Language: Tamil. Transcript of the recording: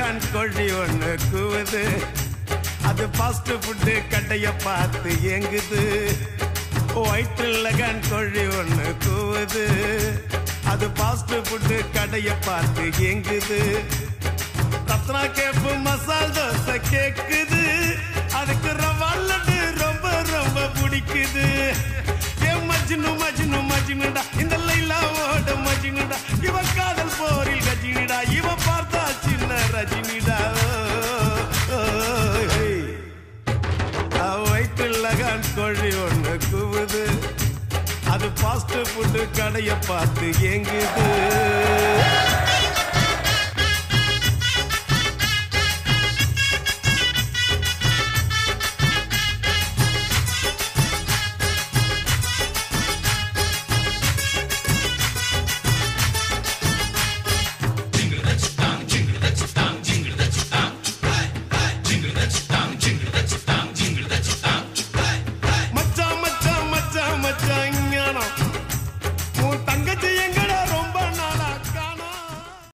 லகான் கோழி ஒண்ணு கூவுது அது ஃபாஸ்ட் ஃபுட்டு கடையை பார்த்து ஏங்குது ஒயிட் லகான் கோழி ஒண்ணு கூவுது அது ஃபாஸ்ட் ஃபுட்டு கடையை பார்த்து ஏங்குது ரத்னா கேப்பு மசால் தோசை கேக்குது அதுக்கு ரவா லட்டு ரொம்ப ரொம்ப பிடிக்குது ஏ மஜ்னு மஜ்னு மஜ்னுடா இந்த லைலாவோட மஜ்னுடா இவ காதல் போரில் கஜினிடா இவ பார்த்தா சின்ன ரஜினிடா ஓ, ஓ, ஹே. வயிற்றுல கான் கோழி ஒண்ணு கூவுது அது ஃபாஸ்ட் ஃபுட்டு கடையை பார்த்து ஏங்குது